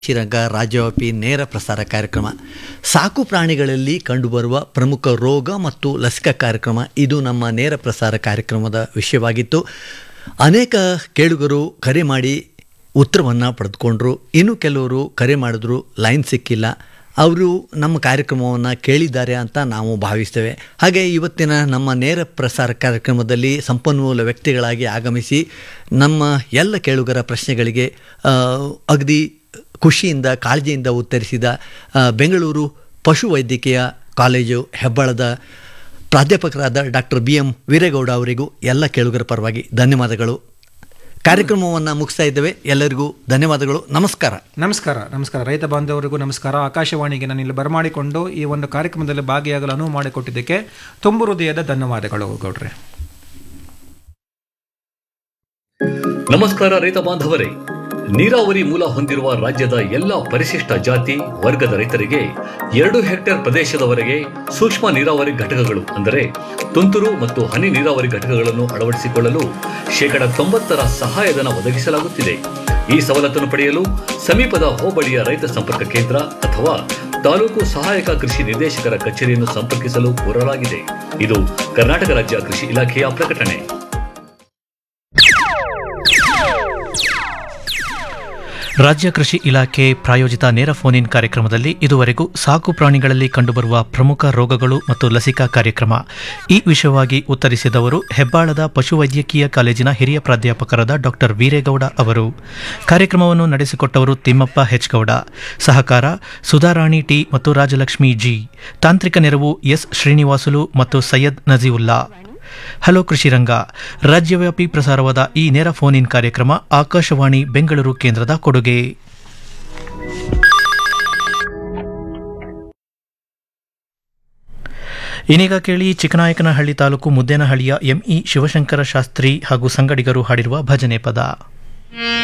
ಚಿರಂಗ ರಾಜ್ಯವ್ಯಾಪಿ ನೇರ ಪ್ರಸಾರ ಕಾರ್ಯಕ್ರಮ ಸಾಕು ಪ್ರಾಣಿಗಳಲ್ಲಿ ಕಂಡುಬರುವ ಪ್ರಮುಖ ರೋಗ ಮತ್ತು ಲಸಿಕಾ ಕಾರ್ಯಕ್ರಮ ಇದು ನಮ್ಮ ನೇರ ಪ್ರಸಾರ ಕಾರ್ಯಕ್ರಮದ ವಿಷಯವಾಗಿತ್ತು ಅನೇಕ ಕೇಳುಗರು ಕರೆ ಮಾಡಿ ಉತ್ತರವನ್ನು ಪಡೆದುಕೊಂಡ್ರು ಇನ್ನು ಕೆಲವರು ಕರೆ ಮಾಡಿದ್ರು ಲೈನ್ ಸಿಕ್ಕಿಲ್ಲ ಅವರು ನಮ್ಮ ಕಾರ್ಯಕ್ರಮವನ್ನು ಕೇಳಿದ್ದಾರೆ ಅಂತ ನಾವು ಭಾವಿಸ್ತೇವೆ ಹಾಗೆ ಇವತ್ತಿನ ನಮ್ಮ ನೇರ ಪ್ರಸಾರ ಕಾರ್ಯಕ್ರಮದಲ್ಲಿ ಸಂಪನ್ಮೂಲ ವ್ಯಕ್ತಿಗಳಾಗಿ ಆಗಮಿಸಿ ನಮ್ಮ ಎಲ್ಲ ಕೇಳುಗರ ಪ್ರಶ್ನೆಗಳಿಗೆ ಆ, ಅಗದಿ ಖುಷಿಯಿಂದ ಕಾಳಜಿಯಿಂದ ಉತ್ತರಿಸಿದ ಆ, ಬೆಂಗಳೂರು ಪಶುವೈದ್ಯಕೀಯ ಕಾಲೇಜು ಹೆಬ್ಬಾಳದ ಪ್ರಾಧ್ಯಾಪಕರಾದ ಡಾಕ್ಟರ್ ಬಿ ಎಂ ವೀರೇಗೌಡ ಅವರಿಗೂ ಎಲ್ಲ ಕೇಳುಗರ ಪರವಾಗಿ ಧನ್ಯವಾದಗಳು ಕಾರ್ಯಕ್ರಮವನ್ನು ಮುಗಿಸ್ತಾ ಇದ್ದೇವೆ ಎಲ್ಲರಿಗೂ ಧನ್ಯವಾದಗಳು ನಮಸ್ಕಾರ ನಮಸ್ಕಾರ ನಮಸ್ಕಾರ ರೈತ ಬಾಂಧವರಿಗೂ ನಮಸ್ಕಾರ ಆಕಾಶವಾಣಿಗೆ ನಾನು ಇಲ್ಲಿ ಬರಮಾಡಿಕೊಂಡು ಈ ಒಂದು ಕಾರ್ಯಕ್ರಮದಲ್ಲಿ ಭಾಗಿಯಾಗಲು ಅನುವು ಮಾಡಿಕೊಟ್ಟಿದ್ದಕ್ಕೆ ತುಂಬು ಹೃದಯದ ಧನ್ಯವಾದಗಳು ಗೌಡ್ರೆ ನಮಸ್ಕಾರ ರೈತ ಬಾಂಧವರೇ ನೀರಾವರಿ ಮೂಲ ಹೊಂದಿರುವ ರಾಜ್ಯದ ಎಲ್ಲ ಪರಿಶಿಷ್ಟ ಜಾತಿ ವರ್ಗದ ರೈತರಿಗೆ ಎರಡು ಹೆಕ್ಟೇರ್ ಪ್ರದೇಶದವರೆಗೆ ಸೂಕ್ಷ್ಮ ನೀರಾವರಿ ಘಟಕಗಳು ಅಂದರೆ ತುಂತುರು ಮತ್ತು ಹನಿ ನೀರಾವರಿ ಘಟಕಗಳನ್ನು ಅಳವಡಿಸಿಕೊಳ್ಳಲು ಶೇಕಡ ತೊಂಬತ್ತರ ಸಹಾಯಧನ ಒದಗಿಸಲಾಗುತ್ತಿದೆ ಈ ಸವಲತ್ತನ್ನು ಪಡೆಯಲು ಸಮೀಪದ ಹೋಬಳಿಯ ರೈತ ಸಂಪರ್ಕ ಕೇಂದ್ರ ಅಥವಾ ತಾಲೂಕು ಸಹಾಯಕ ಕೃಷಿ ನಿರ್ದೇಶಕರ ಕಚೇರಿಯನ್ನು ಸಂಪರ್ಕಿಸಲು ಕೋರಲಾಗಿದೆ ಇದು ಕರ್ನಾಟಕ ರಾಜ್ಯ ಕೃಷಿ ಇಲಾಖೆಯ ಪ್ರಕಟಣೆ ರಾಜ್ಯ ಕೃಷಿ ಇಲಾಖೆ ಪ್ರಾಯೋಜಿತ ನೇರ ಫೋನ್ ಇನ್ ಕಾರ್ಯಕ್ರಮದಲ್ಲಿ ಇದುವರೆಗೂ ಸಾಕು ಪ್ರಾಣಿಗಳಲ್ಲಿ ಕಂಡುಬರುವ ಪ್ರಮುಖ ರೋಗಗಳು ಮತ್ತು ಲಸಿಕಾ ಕಾರ್ಯಕ್ರಮ ಈ ವಿಷಯವಾಗಿ ಉತ್ತರಿಸಿದವರು ಹೆಬ್ಬಾಳದ ಪಶುವೈದ್ಯಕೀಯ ಕಾಲೇಜಿನ ಹಿರಿಯ ಪ್ರಾಧ್ಯಾಪಕರಾದ ಡಾಕ್ಟರ್ ವೀರೇಗೌಡ ಅವರು ಕಾರ್ಯಕ್ರಮವನ್ನು ನಡೆಸಿಕೊಟ್ಟವರು ತಿಮ್ಮಪ್ಪ ಹೆಚ್ಗೌಡ ಸಹಕಾರ ಸುಧಾರಾಣಿ ಟಿ ಮತ್ತು ರಾಜಲಕ್ಷ್ಮಿ ಜಿ ತಾಂತ್ರಿಕ ನೆರವು ಎಸ್ ಶ್ರೀನಿವಾಸುಲು ಮತ್ತು ಸೈಯದ್ ನಜೀವುಲ್ಲಾ ಹಲೋ ಕೃಷಿರಂಗ ರಾಜ್ಯವ್ಯಾಪಿ ಪ್ರಸಾರವಾದ ಈ ನೇರ ಫೋನ್ ಇನ್ ಕಾರ್ಯಕ್ರಮ ಆಕಾಶವಾಣಿ ಬೆಂಗಳೂರು ಕೇಂದ್ರದ ಕೊಡುಗೆ ಇನ್ನೀಗ ಕೇಳಿ ಚಿಕ್ಕನಾಯಕನಹಳ್ಳಿ ತಾಲೂಕು ಮುದ್ದೇನಹಳ್ಳಿಯ ಎಂಇ ಶಿವಶಂಕರ ಶಾಸ್ತ್ರಿ ಹಾಗೂ ಸಂಗಡಿಗರು ಹಾಡಿರುವ ಭಜನೆ ಪದ